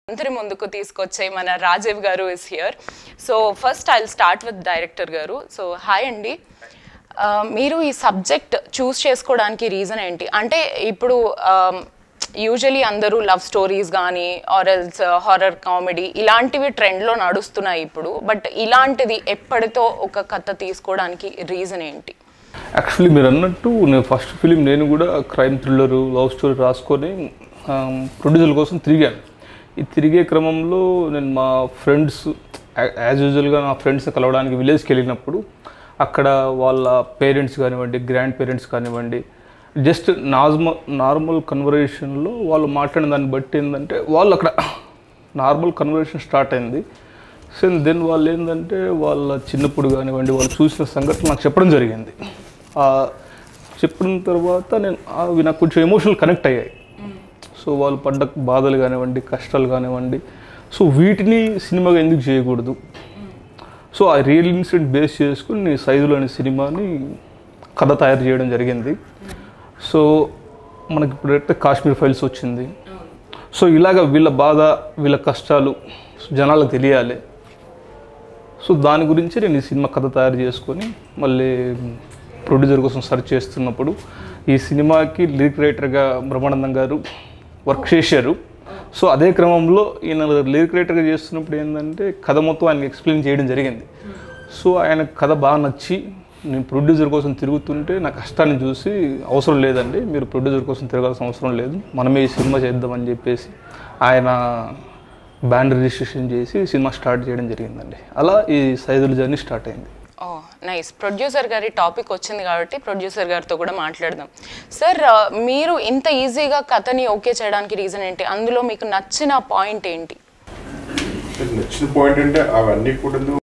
అందరి ముందుకు తీసుకొచ్చే మన Rajiv garu is here so first I start with director garu so hi అండి ఆ, మీరు ఈ సబ్జెక్ట్ చూస్ చేసుకోవడానికి రీజన్ ఏంటి అంటే ఇప్పుడు యూజువలీ అందరూ లవ్ స్టోరీస్ కానీ ఆరల్స్ హారర్ కామెడీ ఇలాంటివి ట్రెండ్లో నడుస్తున్నాయి ఇప్పుడు బట్ ఇలాంటిది ఎప్పటితో ఒక కథ తీసుకోవడానికి రీజన్ ఏంటి యాక్చువల్లీ మీరు అన్నట్టు నేను ఫస్ట్ ఫిలిం నేను కూడా క్రైమ్ థ్రిల్లర్ లవ్ స్టోరీ రాసుకొని ప్రొడ్యూసర్ కోసం తిరిగాను ఈ తిరిగే క్రమంలో నేను మా ఫ్రెండ్స్ యాజ్ యూజువల్గా నా ఫ్రెండ్స్ కలవడానికి విలేజ్కి వెళ్ళినప్పుడు అక్కడ వాళ్ళ పేరెంట్స్ కానివ్వండి గ్రాండ్ పేరెంట్స్ కానివ్వండి జస్ట్ నార్మల్ నార్మల్ కన్వర్జేషన్లో వాళ్ళు మాట్లాడిన దాన్ని బట్టి ఏంటంటే వాళ్ళు అక్కడ నార్మల్ కన్వర్జేషన్ స్టార్ట్ అయింది సో దెన్ వాళ్ళు ఏంటంటే వాళ్ళ చిన్నప్పుడు కానివ్వండి వాళ్ళు చూసిన సంఘటనలు నాకు చెప్పడం జరిగింది ఆ చెప్పిన తర్వాత నేను అవి నాకు కొంచెం ఎమోషనల్ కనెక్ట్ అయ్యాయి సో వాళ్ళు పడ్డ బాధలు కానివ్వండి కష్టాలు కానివ్వండి సో వీటిని సినిమాగా ఎందుకు చేయకూడదు సో ఆ రియల్ ఇన్సిడెంట్ బేస్ చేసుకుని నేను సైజులో అనే సినిమాని కథ తయారు చేయడం జరిగింది సో మనకి ఇప్పుడైతే కాశ్మీర్ ఫైల్స్ వచ్చింది సో ఇలాగ వీళ్ళ బాధ వీళ్ళ కష్టాలు జనాలకు తెలియాలి సో దాని గురించి నేను ఈ సినిమా కథ తయారు చేసుకొని మళ్ళీ ప్రొడ్యూసర్ కోసం సెర్చ్ చేస్తున్నప్పుడు ఈ సినిమాకి లిరిక్ రైటర్గా బ్రహ్మానందం గారు వర్క్ చేశారు సో అదే క్రమంలో ఈయన లిరిక్ రైటర్గా చేస్తున్నప్పుడు ఏంటంటే కథ మొత్తం ఆయనకి ఎక్స్ప్లెయిన్ చేయడం జరిగింది సో ఆయన కథ బాగా నచ్చి నేను ప్రొడ్యూసర్ కోసం తిరుగుతుంటే నా కష్టాన్ని చూసి అవసరం లేదండి మీరు ప్రొడ్యూసర్ కోసం తిరగాల్సిన అవసరం లేదు మనమే ఈ సినిమా చేద్దామని చెప్పేసి ఆయన బ్యాండ్ రిజిస్ట్రేషన్ చేసి సినిమా స్టార్ట్ చేయడం జరిగిందండి అలా ఈ సైజుల జర్నీ స్టార్ట్ అయింది ఓ నైస్ ప్రొడ్యూసర్ గారి టాపిక్ వచ్చింది కాబట్టి ప్రొడ్యూసర్ గారితో కూడా మాట్లాడదాం సార్ మీరు ఇంత ఈజీగా కథని ఓకే చేయడానికి రీజన్ ఏంటి అందులో మీకు నచ్చిన పాయింట్ ఏంటి నచ్చిన పాయింట్ అంటే అవన్నీ కూడా